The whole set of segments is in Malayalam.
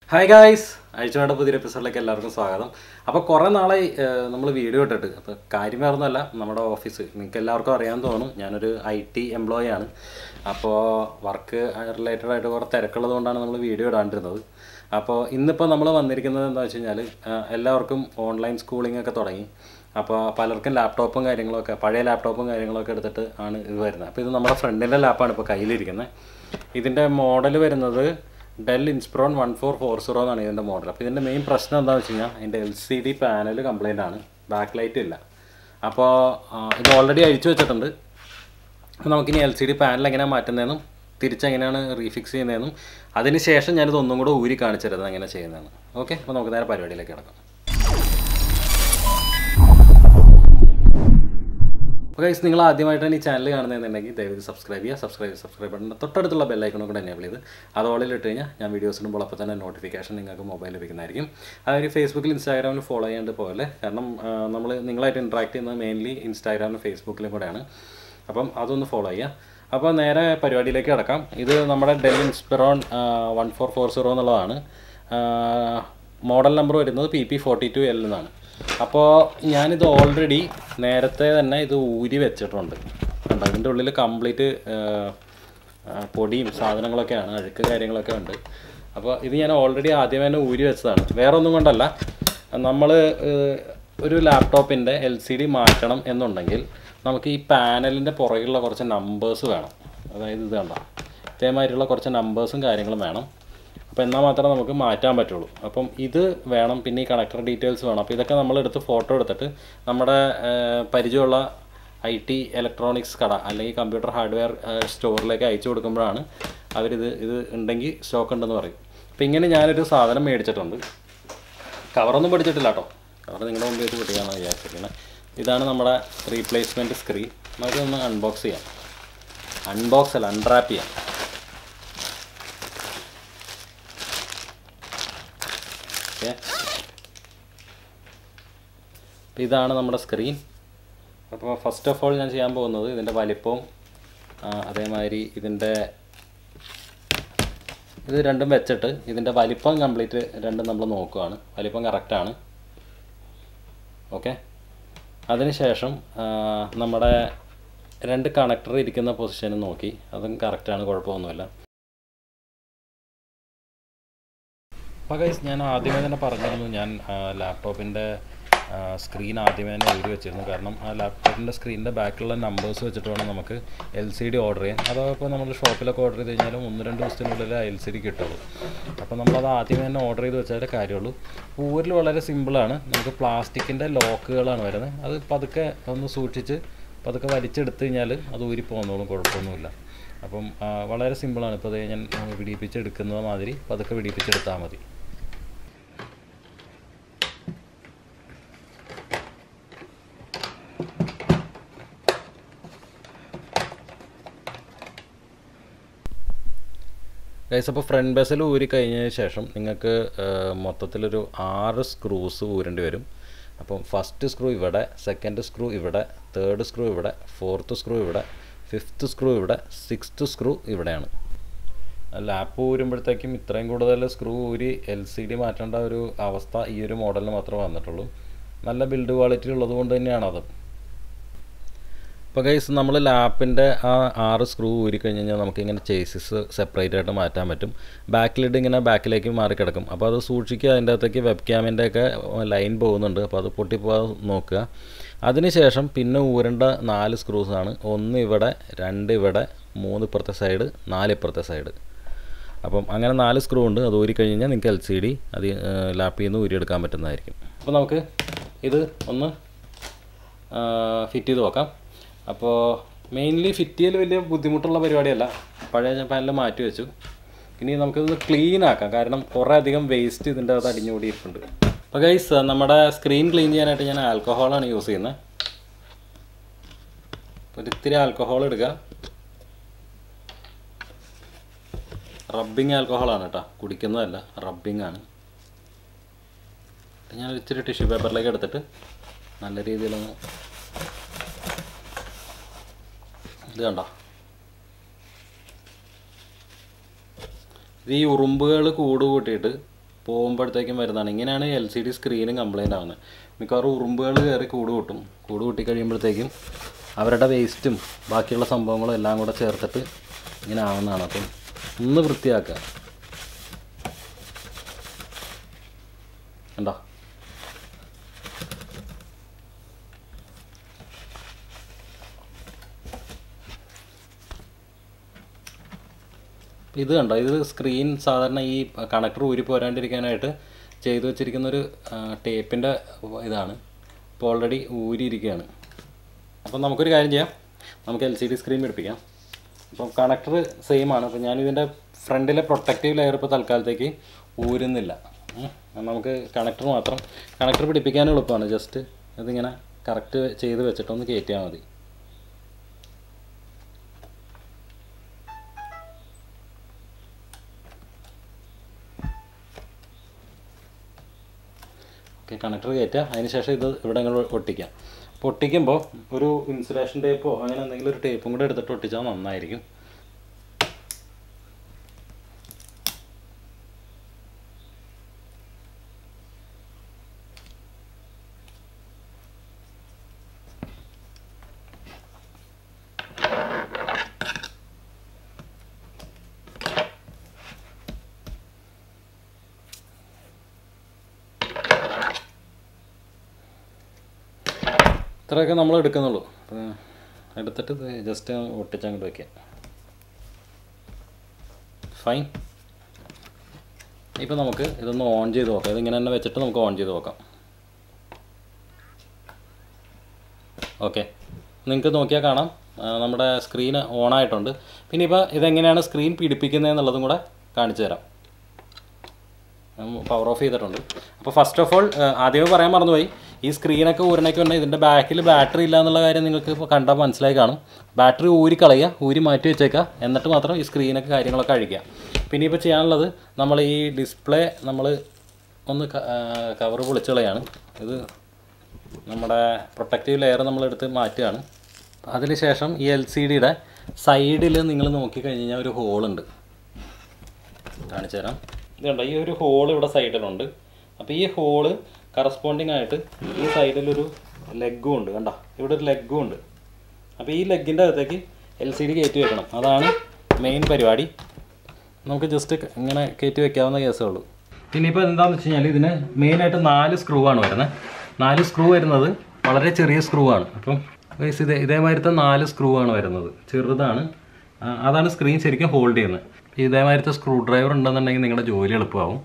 ഹായ് ഗായ്സ് അഴിച്ചുവേണ്ട പുതിയൊരു എപ്പിസോഡിലേക്ക് എല്ലാവർക്കും സ്വാഗതം അപ്പോൾ കുറേ നാളായി നമ്മൾ വീഡിയോ ഇട്ടിട്ട് അപ്പോൾ കാര്യം വേറൊന്നുമല്ല നമ്മുടെ ഓഫീസ് നിങ്ങൾക്ക് എല്ലാവർക്കും അറിയാൻ തോന്നും ഞാനൊരു ഐ ടി എംപ്ലോയി ആണ് അപ്പോൾ വർക്ക് റിലേറ്റഡ് ആയിട്ട് കുറേ തിരക്കുള്ളത് കൊണ്ടാണ് നമ്മൾ വീഡിയോ ഇടാണ്ടിരുന്നത് അപ്പോൾ ഇന്നിപ്പോൾ നമ്മൾ വന്നിരിക്കുന്നത് എന്താ വെച്ച് കഴിഞ്ഞാൽ എല്ലാവർക്കും ഓൺലൈൻ സ്കൂളിംഗ് ഒക്കെ തുടങ്ങി അപ്പോൾ പലർക്കും ലാപ്ടോപ്പും കാര്യങ്ങളൊക്കെ പഴയ ലാപ്ടോപ്പും കാര്യങ്ങളൊക്കെ എടുത്തിട്ട് ആണ് ഇത് വരുന്നത് അപ്പോൾ ഇത് നമ്മുടെ ഫ്രണ്ടിൻ്റെ ലാപ്പാണ് ഇപ്പോൾ കയ്യിലിരിക്കുന്നത് ഇതിൻ്റെ മോഡൽ വരുന്നത് Dell Inspiron one four four zero എന്നാണ് ഇതിൻ്റെ മോഡൽ അപ്പോൾ ഇതിൻ്റെ മെയിൻ പ്രശ്നം എന്താണെന്ന് വെച്ച് കഴിഞ്ഞാൽ അതിൻ്റെ L C D panel complaint ആണ് ബാക്ക് ലൈറ്റ് ഇല്ല അപ്പോൾ ആ, ഇത് ഓൾറെഡി അഴിച്ചു വെച്ചിട്ടുണ്ട് അപ്പോൾ നമുക്കിനി എൽ സി ഡി പാനൽ എങ്ങനെയാണ് മാറ്റുന്നതെന്നും തിരിച്ചെങ്ങനെയാണ് റീഫിക്സ് ചെയ്യുന്നതെന്നും അതിന് ശേഷം ഞാനിത് ഒന്നും കൂടെ ഊരി കാണിച്ചു തരുന്നത് എങ്ങനെ ചെയ്യുന്നതെന്ന് ഓക്കെ അപ്പോൾ നമുക്ക് നേരെ പരിപാടിയിലേക്ക് കിടക്കാം അപ്പോൾ ഗൈസ് നിങ്ങൾ ആദ്യമായിട്ടാണ് ഈ ചാനൽ കാണുന്നതെന്നുണ്ടെങ്കിൽ ദയവായി സബ്സ്ക്രൈബ് ചെയ്യുക സബ്സ്ക്രൈബ് സബ്സ്ക്രൈബ് ബട്ടൺ തൊട്ടടുത്തുള്ള ബെല്ലൈക്കണും കൂടെ എനേബിൾ ചെയ്ത് അത് ഓളിൽ ഇട്ട് കഴിഞ്ഞാൽ ഞാൻ വീഡിയോസ് ഇടുമ്പോൾ അപ്പോൾ തന്നെ നോട്ടിഫിക്കേഷൻ നിങ്ങൾക്ക് മൊബൈൽ ലഭിക്കുന്നതായിരിക്കും അതായത് ഫേസ്ബുക്കിൽ ഇൻസ്റ്റാഗ്രാമിൽ ഫോളോ ചെയ്യാണ്ട് പോലെ കാരണം നമ്മൾ നിങ്ങളായിട്ട് ഇൻട്രാക്ട് ചെയ്യുന്നത് മെയിൻലി ഇൻസ്റ്റാഗ്രാമിലും ഫേസ്ബുക്കിലും കൂടെയാണ് അപ്പം അതൊന്ന് ഫോളോ ചെയ്യുക അപ്പോൾ നേരെ പരിപാടിയിലേക്ക് കിടക്കാം ഇത് നമ്മുടെ Dell Inspiron one four four zero എന്നുള്ളതാണ് മോഡൽ നമ്പർ വരുന്നത് P P forty two L എന്നാണ് അപ്പോൾ ഞാനിത് ഓൾറെഡി നേരത്തെ തന്നെ ഇത് ഊരി വെച്ചിട്ടുണ്ട് കണ്ടോ ഇതിൻ്റെ ഉള്ളിൽ കംപ്ലീറ്റ് പൊടിയും സാധനങ്ങളൊക്കെയാണ് അഴുക്ക് കാര്യങ്ങളൊക്കെ ഉണ്ട് അപ്പോൾ ഇത് ഞാൻ ഓൾറെഡി ആദ്യമേ തന്നെ ഊരി വെച്ചതാണ് വേറെ ഒന്നും കൊണ്ടല്ല നമ്മൾ ഒരു ലാപ്ടോപ്പിൻ്റെ എൽ സി ഡി മാറ്റണം എന്നുണ്ടെങ്കിൽ നമുക്ക് ഈ പാനലിൻ്റെ പുറകിലുള്ള കുറച്ച് നമ്പേഴ്സ് വേണം അതായത് ഇത് കണ്ടോ ഇതേമാതിരിയുള്ള കുറച്ച് നമ്പേഴ്സും കാര്യങ്ങളും വേണം അപ്പോൾ എന്നാൽ മാത്രമേ നമുക്ക് മാറ്റാൻ പറ്റുള്ളൂ അപ്പം ഇത് വേണം പിന്നെ ഈ കണക്ടർ ഡീറ്റെയിൽസ് വേണം അപ്പോൾ ഇതൊക്കെ നമ്മൾ എടുത്ത് ഫോട്ടോ എടുത്തിട്ട് നമ്മുടെ ഏർ, പരിചയമുള്ള ഐ ടി ഇലക്ട്രോണിക്സ് കട അല്ലെങ്കിൽ കമ്പ്യൂട്ടർ ഹാർഡ്വെയർ സ്റ്റോറിലേക്ക് അയച്ചു കൊടുക്കുമ്പോഴാണ് അവരിത് ഇത് ഉണ്ടെങ്കിൽ സ്റ്റോക്ക് ഉണ്ടെന്ന് പറയും അപ്പോൾ ഇങ്ങനെ ഞാനൊരു സാധനം മേടിച്ചിട്ടുണ്ട് കവറൊന്നും പഠിച്ചിട്ടില്ല കേട്ടോ കവർ നിങ്ങളുടെ മുമ്പിൽ വെച്ച് പൊട്ടിക്കാമെന്ന് വിചാരിച്ചിരിക്കുന്നത് ഇതാണ് നമ്മുടെ റീപ്ലേസ്മെൻറ്റ് സ്ക്രീൻ നമുക്കൊന്ന് അൺബോക്സ് ചെയ്യാം അൺബോക്സ് അല്ല അൺറാപ്പ് ചെയ്യാം ഓക്കെ അപ്പോൾ ഇതാണ് നമ്മുടെ സ്ക്രീൻ അപ്പോൾ ഫസ്റ്റ് ഓഫ് ഓൾ ഞാൻ ചെയ്യാൻ പോകുന്നത് ഇതിൻ്റെ വലിപ്പവും ആ, അതേമാതിരി ഇതിൻ്റെ ഇത് രണ്ടും വെച്ചിട്ട് ഇതിൻ്റെ വലിപ്പം കംപ്ലീറ്റ് രണ്ടും നമ്മൾ നോക്കുകയാണ് വലിപ്പം കറക്റ്റാണ് ഓക്കെ അതിനുശേഷം ആ, നമ്മുടെ രണ്ട് കണക്ടർ ഇരിക്കുന്ന പൊസിഷനും നോക്കി അതും കറക്റ്റാണ് കുഴപ്പമൊന്നുമില്ല അപ്പോൾ ഗൈസ് ഞാൻ ആദ്യമേ തന്നെ പറഞ്ഞിരുന്നു ഞാൻ ലാപ്ടോപ്പിൻ്റെ സ്ക്രീൻ ആദ്യമേ തന്നെ എഴുതി വെച്ചിരുന്നു കാരണം ആ ലാപ്ടോപ്പിൻ്റെ സ്ക്രീനിൻ്റെ ബാക്കിലുള്ള നമ്പേഴ്സ് വെച്ചിട്ട് വേണം നമുക്ക് എൽ സി ഡി ഓർഡർ ചെയ്യാൻ അഥവാ ഇപ്പോൾ നമ്മൾ ഷോപ്പിലൊക്കെ ഓർഡർ ചെയ്ത് കഴിഞ്ഞാലും ഒന്ന് രണ്ട് ദിവസത്തിനുള്ളിൽ ആ എൽ സി ഡി കിട്ടുള്ളൂ അപ്പോൾ നമ്മളത് ആദ്യമേ തന്നെ ഓർഡർ ചെയ്ത് വെച്ചാലേ കാര്യമുള്ളൂ ഊരിൽ വളരെ സിമ്പിളാണ് നമുക്ക് പ്ലാസ്റ്റിക്കിൻ്റെ ലോക്കുകളാണ് വരുന്നത് അത് പതുക്കെ ഒന്ന് സൂക്ഷിച്ച് പതുക്കെ വലിച്ചെടുത്ത് കഴിഞ്ഞാൽ അത് ഊരി പോകുന്നോളും കുഴപ്പമൊന്നുമില്ല അപ്പം ആ, വളരെ സിമ്പിളാണ് ഇപ്പോൾ അത് ഞാൻ ആ, വിടിയിപ്പിച്ചെടുക്കുന്നത് മാതിരി പതുക്കെ വിടിയിപ്പിച്ചെടുത്താൽ മതി ഗൈസ് അപ്പോൾ ഫ്രണ്ട് ബസ്സിൽ ഊരി കഴിഞ്ഞതിന് ശേഷം നിങ്ങൾക്ക് ആ, മൊത്തത്തിലൊരു ആറ് സ്ക്രൂസ് ഊരേണ്ടി വരും അപ്പം ഫസ്റ്റ് സ്ക്രൂ ഇവിടെ സെക്കൻഡ് സ്ക്രൂ ഇവിടെ തേർഡ് സ്ക്രൂ ഇവിടെ ഫോർത്ത് സ്ക്രൂ ഇവിടെ ഫിഫ്ത്ത് സ്ക്രൂ ഇവിടെ സിക്സ്ത് സ്ക്രൂ ഇവിടെയാണ് ലാപ്പ് ഊരുമ്പോഴത്തേക്കും ഇത്രയും കൂടുതൽ സ്ക്രൂ ഊരി എൽ സി ഡി മാറ്റേണ്ട ഒരു അവസ്ഥ ഈ ഒരു മോഡലിന് മാത്രമേ വന്നിട്ടുള്ളൂ നല്ല ബിൽഡ് ക്വാളിറ്റി ഉള്ളത് കൊണ്ട് തന്നെയാണ് അത് ഇപ്പോൾ ഗൈസ് നമ്മൾ ലാപ്പിൻ്റെ ആ ആറ് സ്ക്രൂ ഊരി കഴിഞ്ഞ് കഴിഞ്ഞാൽ നമുക്ക് ഇങ്ങനെ ചേസിസ് സെപ്പറേറ്റ് ആയിട്ട് മാറ്റാൻ പറ്റും ബാക്കിലിട്ട് ഇങ്ങനെ ബാക്കിലേക്ക് മാറി കിടക്കും അപ്പോൾ അത് സൂക്ഷിക്കുക അതിൻ്റെ അകത്തേക്ക് വെബ് ക്യാമിൻ്റെ ഒക്കെ ലൈൻ പോകുന്നുണ്ട് അപ്പോൾ അത് പൊട്ടിപ്പോകാതെ നോക്കുക അതിനുശേഷം പിന്നെ ഊരേണ്ട നാല് സ്ക്രൂസ് ആണ് ഒന്ന് ഇവിടെ രണ്ട് ഇവിടെ മൂന്ന് ഇപ്പുറത്തെ സൈഡ് നാല് ഇപ്പുറത്തെ സൈഡ് അപ്പം അങ്ങനെ നാല് സ്ക്രൂ ഉണ്ട് അത് ഊരി കഴിഞ്ഞ് കഴിഞ്ഞാൽ നിങ്ങൾക്ക് എൽ സി ഡി അത് ലാപ്പിൽ നിന്ന് ഊരിയെടുക്കാൻ പറ്റുന്നതായിരിക്കും അപ്പോൾ നമുക്ക് ഇത് ഒന്ന് ഫിറ്റ് ചെയ്ത് നോക്കാം അപ്പോൾ മെയിൻലി ഫിറ്റ് ചെയ്യൽ വലിയ ബുദ്ധിമുട്ടുള്ള പരിപാടിയല്ല പഴയ പാനൽ മാറ്റി വെച്ചു ഇനി നമുക്കിത് ക്ലീൻ ആക്കാം കാരണം കുറേ അധികം വേസ്റ്റ് ഇതിൻ്റെ അകത്ത് അടിഞ്ഞുകൂടിയിട്ടുണ്ട് അപ്പോൾ ഗൈസ് നമ്മുടെ സ്ക്രീൻ ക്ലീൻ ചെയ്യാനായിട്ട് ഞാൻ ആൽക്കഹോളാണ് യൂസ് ചെയ്യുന്നത് ഒരു ഇത്തിരി ആൽക്കഹോൾ എടുക്കുക റബ്ബിങ് ആൽക്കഹോളാണ് കേട്ടോ കുടിക്കുന്നതല്ല റബ്ബിങ് ആണ് ഞാൻ ഇച്ചിരി ടിഷ്യൂ പേപ്പറിലേക്ക് എടുത്തിട്ട് നല്ല രീതിയിലൊന്ന് ഇത് കണ്ടോ ഇത് ഈ ഉറുമ്പുകൾ കൂട് കൂട്ടിയിട്ട് പോകുമ്പോഴത്തേക്കും വരുന്നതാണ് ഇങ്ങനെയാണ് എൽ സി ഡി സ്ക്രീനും കംപ്ലൈൻ്റ് ആവുന്നത് മിക്കവാറും ഉറുമ്പുകൾ കയറി കൂട് കൂട്ടും കൂട് കൂട്ടി കഴിയുമ്പോഴത്തേക്കും അവരുടെ വേസ്റ്റും ബാക്കിയുള്ള സംഭവങ്ങളും എല്ലാം കൂടെ ചേർത്തിട്ട് ഇങ്ങനെ ആവുന്നതാണ് അപ്പം ഒന്ന് വൃത്തിയാക്കുക കണ്ടോ ഇത് കണ്ടോ ഇത് സ്ക്രീൻ സാധാരണ ഈ കണക്ടർ ഊരി പോരാണ്ടിരിക്കാനായിട്ട് ചെയ്തു വെച്ചിരിക്കുന്ന ഒരു ടേപ്പിൻ്റെ ഇതാണ് ഇപ്പോൾ ഓൾറെഡി ഊരിയിരിക്കുകയാണ് അപ്പം നമുക്കൊരു കാര്യം ചെയ്യാം നമുക്ക് എൽ സി ഡി സ്ക്രീൻ പിടിപ്പിക്കാം അപ്പം കണക്ടർ സെയിം ആണ് അപ്പോൾ ഞാനിതിൻ്റെ ഫ്രണ്ടിലെ പ്രൊട്ടക്റ്റീവ് ലെയർ ഇപ്പോൾ തൽക്കാലത്തേക്ക് ഊരുന്നില്ല ഉം. നമുക്ക് കണക്ടർ മാത്രം കണക്ടർ പിടിപ്പിക്കാൻ എളുപ്പമാണ് ജസ്റ്റ് ഇതിങ്ങനെ കറക്റ്റ് ചെയ്ത് വെച്ചിട്ടൊന്ന് കയറ്റിയാൽ മതി ഓക്കെ കണക്ടർ കയറ്റുക അതിന് ശേഷം ഇത് ഇവിടെ ഇങ്ങനെ ഒട്ടിക്കാം അപ്പോൾ ഒട്ടിക്കുമ്പോൾ ഒരു ഇൻസുലേഷൻ ടേപ്പോ അങ്ങനെ എന്തെങ്കിലും ഒരു ടേപ്പും കൂടെ എടുത്തിട്ട് ഒട്ടിച്ചാൽ നന്നായിരിക്കും ഇത്രയൊക്കെ നമ്മൾ എടുക്കുന്നുള്ളൂ അപ്പോൾ എടുത്തിട്ട് ജസ്റ്റ് ഒട്ടിച്ചങ്ങോട്ട് വയ്ക്കുക ഫൈൻ ഇപ്പം നമുക്ക് ഇതൊന്ന് ഓൺ ചെയ്ത് നോക്കാം ഇതിങ്ങനെ തന്നെ വെച്ചിട്ട് നമുക്ക് ഓൺ ചെയ്ത് നോക്കാം ഓക്കെ നിങ്ങൾക്ക് നോക്കിയാൽ കാണാം ആ, നമ്മുടെ സ്ക്രീൻ ഓണായിട്ടുണ്ട് പിന്നെ ഇപ്പോൾ ഇതെങ്ങനെയാണ് സ്ക്രീൻ പിടിപ്പിക്കുന്നത് എന്നുള്ളതും കൂടെ കാണിച്ചു തരാം പവർ ഓഫ് ചെയ്തിട്ടുണ്ട് അപ്പോൾ ഫസ്റ്റ് ഓഫ് ഓൾ ആദ്യമേ പറയാൻ മറന്നുപോയി ഈ സ്ക്രീനൊക്കെ ഊരണയ്ക്ക് വന്നാൽ ഇതിൻ്റെ ബാക്കിൽ ബാറ്ററി ഇല്ല എന്നുള്ള കാര്യം നിങ്ങൾക്ക് ഇപ്പോൾ കണ്ടാൽ മനസ്സിലായി കാണും ബാറ്ററി ഊരി കളയുക ഊരി മാറ്റി വെച്ചേക്കുക എന്നിട്ട് മാത്രം ഈ സ്ക്രീനൊക്കെ കാര്യങ്ങളൊക്കെ അഴിക്കുക പിന്നെ ഇപ്പോൾ ചെയ്യാനുള്ളത് നമ്മൾ ഈ ഡിസ്പ്ലേ നമ്മൾ ഒന്ന് കവർ പൊളിച്ച് കളയാണ് ഇത് നമ്മുടെ പ്രൊട്ടക്റ്റീവ് ലെയർ നമ്മളെടുത്ത് മാറ്റുകയാണ് അതിനുശേഷം ഈ എൽ സി ഡിയുടെ സൈഡിൽ നിങ്ങൾ നോക്കിക്കഴിഞ്ഞ് കഴിഞ്ഞാൽ ഒരു ഹോളുണ്ട് കാണിച്ചു തരാം ഇതുണ്ട് ഈ ഒരു ഹോൾ ഇവിടെ സൈഡിലുണ്ട് അപ്പോൾ ഈ ഹോള് കറസ്പോണ്ടിങ് ആയിട്ട് ഈ സൈഡിലൊരു ലെഗും ഉണ്ട് കണ്ട ഇവിടെ ഒരു ലെഗും ഉണ്ട് അപ്പോൾ ഈ ലെഗിൻ്റെ അകത്തേക്ക് എൽ സി ഡി കയറ്റി വെക്കണം അതാണ് മെയിൻ പരിപാടി നമുക്ക് ജസ്റ്റ് ഇങ്ങനെ കയറ്റി വെക്കാവുന്ന കേസേ ഉള്ളൂ ഇനിയിപ്പോൾ എന്താണെന്ന് വെച്ച് കഴിഞ്ഞാൽ ഇതിന് മെയിനായിട്ട് നാല് സ്ക്രൂ ആണ് വരുന്നത് നാല് സ്ക്രൂ വരുന്നത് വളരെ ചെറിയ സ്ക്രൂ ആണ് അപ്പം guys ഇതേ ഇതേമാതിരത്തെ നാല് സ്ക്രൂ ആണ് വരുന്നത് ചെറുതാണ് ആ, അതാണ് സ്ക്രീൻ ശരിക്കും ഹോൾഡ് ചെയ്യുന്നത് ഇതേമാതിരത്തെ സ്ക്രൂ ഡ്രൈവർ ഉണ്ടെന്നുണ്ടെങ്കിൽ നിങ്ങളുടെ ജോലി എളുപ്പമാവും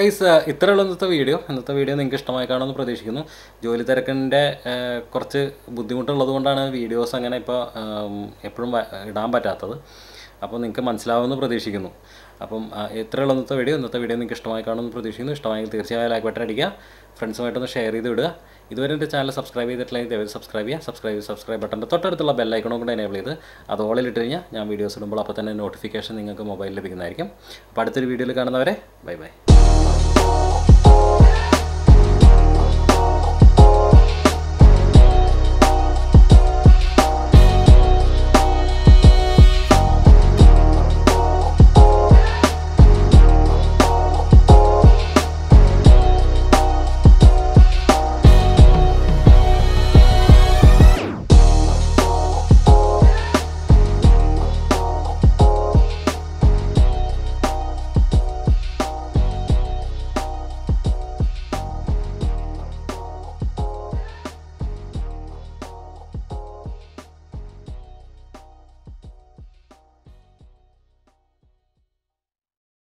ഗൈസ് ഇത്രയുള്ള ഇന്നത്തെ വീഡിയോ ഇന്നത്തെ വീഡിയോ നിങ്ങൾക്ക് ഇഷ്ടമായി കാണുമെന്ന് പ്രതീക്ഷിക്കുന്നു ജോലി തിരക്കിൻ്റെ കുറച്ച് ബുദ്ധിമുട്ടുള്ളത് കൊണ്ടാണ് വീഡിയോസ് അങ്ങനെ ഇപ്പോൾ എപ്പോഴും ഇടാൻ പറ്റാത്തത് അപ്പോൾ നിങ്ങൾക്ക് മനസ്സിലാവുമെന്ന് പ്രതീക്ഷിക്കുന്നു അപ്പം ആ, ഇത്രയുള്ള ഇന്നത്തെ വീഡിയോ ഇന്നത്തെ വീഡിയോ നിങ്ങൾക്ക് ഇഷ്ടമായി കാണുമെന്ന് പ്രതീക്ഷിക്കുന്നു ഇഷ്ടമായെങ്കിൽ തീർച്ചയായും ലൈക്ക് ബട്ടൺ അടിക്കുക ഫ്രണ്ട്സുമായിട്ടൊന്ന് ഷെയർ ചെയ്ത് വിടുക ഇതുവരെ എൻ്റെ ചാനൽ സബ്സ്ക്രൈബ് ചെയ്തിട്ടില്ലെങ്കിൽ ദയവായി സബ്സ്ക്രൈബ് ചെയ്യുക സബ്സ്ക്രൈബ് സബ്സ്ക്രൈബ് ബട്ടൻ്റെ തൊട്ടടുത്തുള്ള ബെല്ലൈക്കണോ കൂടെ എനേബിൾ ചെയ്ത് അത് ഓളിൽ ഇട്ട് കഴിഞ്ഞാൽ ഞാൻ വീഡിയോസ് ഇടുമ്പോൾ അപ്പോൾ തന്നെ നോട്ടിഫിക്കേഷൻ നിങ്ങൾക്ക് മൊബൈലിൽ ലഭിക്കുന്നതായിരിക്കും അപ്പോൾ അടുത്തൊരു വീഡിയോയിൽ കാണുന്നവരെ ബൈ ബൈ